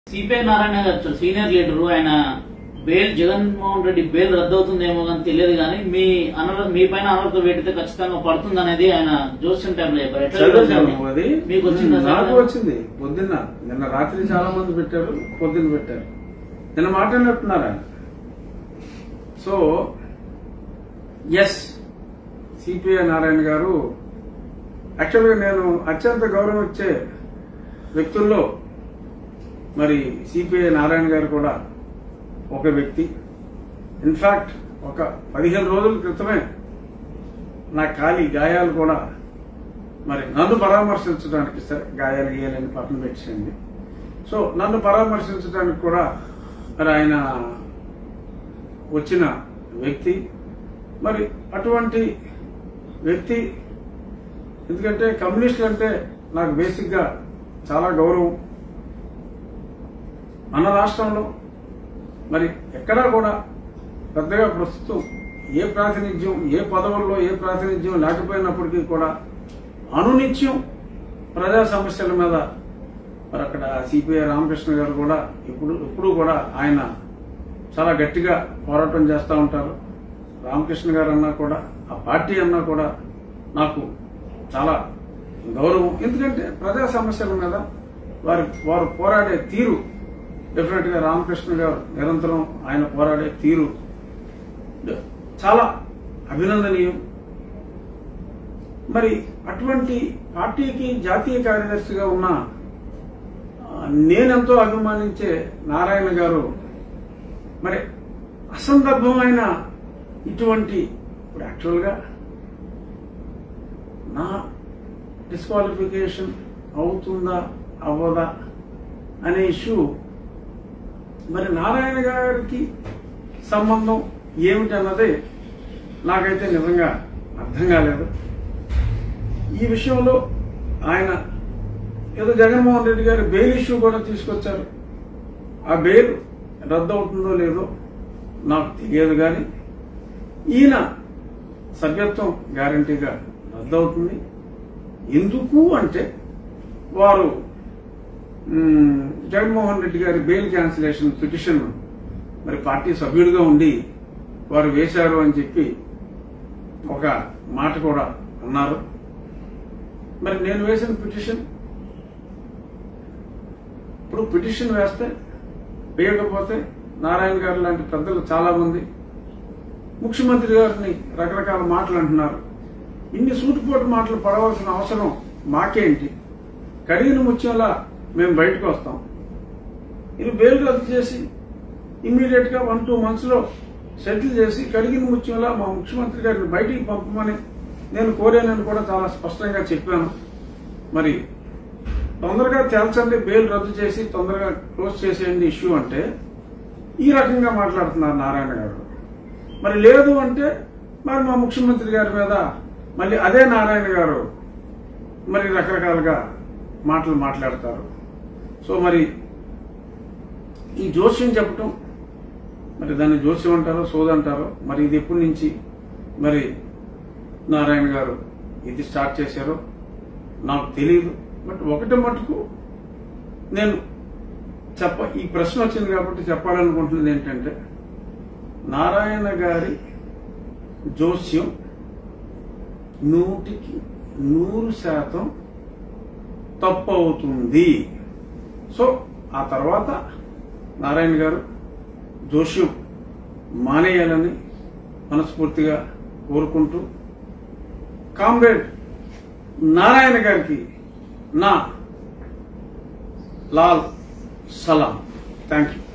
CPI Narayana గారు senior leader ఆయన bail Jaganmohan Reddy bail రద్దవుతుందేమో కానీ తెలియదు కానీ మీ అనర్ మీ పైన అనర్హత వేటితే ఖచ్చితంగా పడుతుంది అనేది ఆయన జోస్యం టైంలో చెప్పారు ఎట్లా చదివాను చూడాలి? అది మీకు వచ్చిందా సార్? నాకు వచ్చింది పొద్దున్న నిన్న రాత్రి చాలా మంది పెట్టారు పొద్దున్న పెట్టారు నిన్న మాట్లాడినట్టున్నారు ఆయన సో ఎస్ సిపిఐ నారాయణ గారు యాక్చువల్గా నేను అత్యంత గౌరవం ఇచ్చే వ్యక్తుల్లో మరి సిపిఐ నారాయణ గారు కూడా ఒక వ్యక్తి ఇన్ఫాక్ట్ ఒక పదిహేను రోజుల క్రితమే నా ఖాళీ గాయాలు కూడా మరి నన్ను పరామర్శించడానికి సరే గాయాలు గీయాలని పక్కన పెట్టేసింది సో నన్ను పరామర్శించడానికి కూడా మరి ఆయన వచ్చిన వ్యక్తి మరి అటువంటి వ్యక్తి ఎందుకంటే కమ్యూనిస్టులు అంటే నాకు బేసిక్గా చాలా గౌరవం మన రాష్ట్రంలో మరి ఎక్కడా కూడా పెద్దగా ప్రస్తుతం ఏ ప్రాతినిధ్యం ఏ పదవుల్లో ఏ ప్రాతినిధ్యం లేకపోయినప్పటికీ కూడా అనునిత్యం ప్రజా సమస్యల మీద మరి అక్కడ సిపిఐ రామకృష్ణ గారు కూడా ఇప్పుడు ఎప్పుడు కూడా ఆయన చాలా గట్టిగా పోరాటం చేస్తూ ఉంటారు రామకృష్ణ గారు అన్నా కూడా ఆ పార్టీ అన్నా కూడా నాకు చాలా గౌరవం ఎందుకంటే ప్రజా సమస్యల మీద వారి వారు పోరాడే తీరు డెఫినెట్ గా రామకృష్ణ గారు నిరంతరం ఆయన పోరాడే తీరు చాలా అభినందనీయం మరి అటువంటి పార్టీకి జాతీయ కార్యదర్శిగా ఉన్న ఆ, నేనెంతో అభిమానించే నారాయణ గారు మరి అసందర్భమైన ఇటువంటి ఇప్పుడు యాక్చువల్గా నా డిస్క్వాలిఫికేషన్ అవుతుందా అవ్వదా అనే ఇష్యూ మరి నారాయణ గారికి సంబంధం ఏమిటన్నది నాకైతే నిజంగా అర్థం కాలేదు ఈ విషయంలో ఆయన ఏదో జగన్మోహన్ రెడ్డి గారు బెయిల్ ఇష్యూ కూడా తీసుకొచ్చారు ఆ బెయిల్ రద్దు అవుతుందో లేదో నాకు తెలియదు కానీ ఈయన సభ్యత్వం గ్యారంటీగా రద్దు అవుతుంది ఎందుకు అంటే వారు మ్, జగన్మోహన్ రెడ్డి గారి బెయిల్ క్యాన్సిలేషన్ పిటిషన్ మరి పార్టీ సభ్యుడిగా ఉండి వారు వేశారు అని చెప్పి ఒక మాట కూడా అన్నారు మరి నేను వేసిన పిటిషన్ ఇప్పుడు పిటిషన్ వేస్తే వేయకపోతే నారాయణ గారు లాంటి పెద్దలు చాలా మంది ముఖ్యమంత్రి గారిని రకరకాల మాటలు అంటున్నారు ఇన్ని సూటిపోటు మాటలు పడవలసిన అవసరం మాకేంటి కడిగిన ముత్యంలా మేము బయటకు వస్తాం ఇది బెయిల్ రద్దు చేసి ఇమ్మీడియట్ గా వన్ టూ మంత్స్ లో సెటిల్ చేసి కడిగిన ముత్యంలా మా ముఖ్యమంత్రి గారిని బయటికి పంపమని నేను కోరానని కూడా చాలా స్పష్టంగా చెప్పాను మరి తొందరగా తేల్చండి బెయిల్ రద్దు చేసి తొందరగా క్లోజ్ చేసేయండి ఇష్యూ అంటే ఈ రకంగా మాట్లాడుతున్నారు నారాయణ గారు మరి లేదు అంటే మరి మా ముఖ్యమంత్రి గారి మీద మళ్ళీ అదే నారాయణ గారు మరి రకరకాలుగా మాటలు మాట్లాడతారు సో మరి ఈ జోస్యం చెప్పటం మరి దాన్ని జోస్యం అంటారో సోదంటారో మరి ఇది ఎప్పటి నుంచి మరి నారాయణ గారు ఇది స్టార్ట్ చేశారో నాకు తెలియదు బట్ ఒకటి మటుకు నేను చెప్ప ఈ ప్రశ్న వచ్చింది కాబట్టి చెప్పాలనుకుంటున్నది ఏంటంటే నారాయణ గారి జోస్యం నూటికి నూరు శాతం తప్పు అవుతుంది సో ఆ తర్వాత నారాయణ గారు జోష్యం మానేయాలని మనస్ఫూర్తిగా కోరుకుంటూ కామ్రేడ్ నారాయణ గారికి నా లాల్ సలాం థ్యాంక్ యూ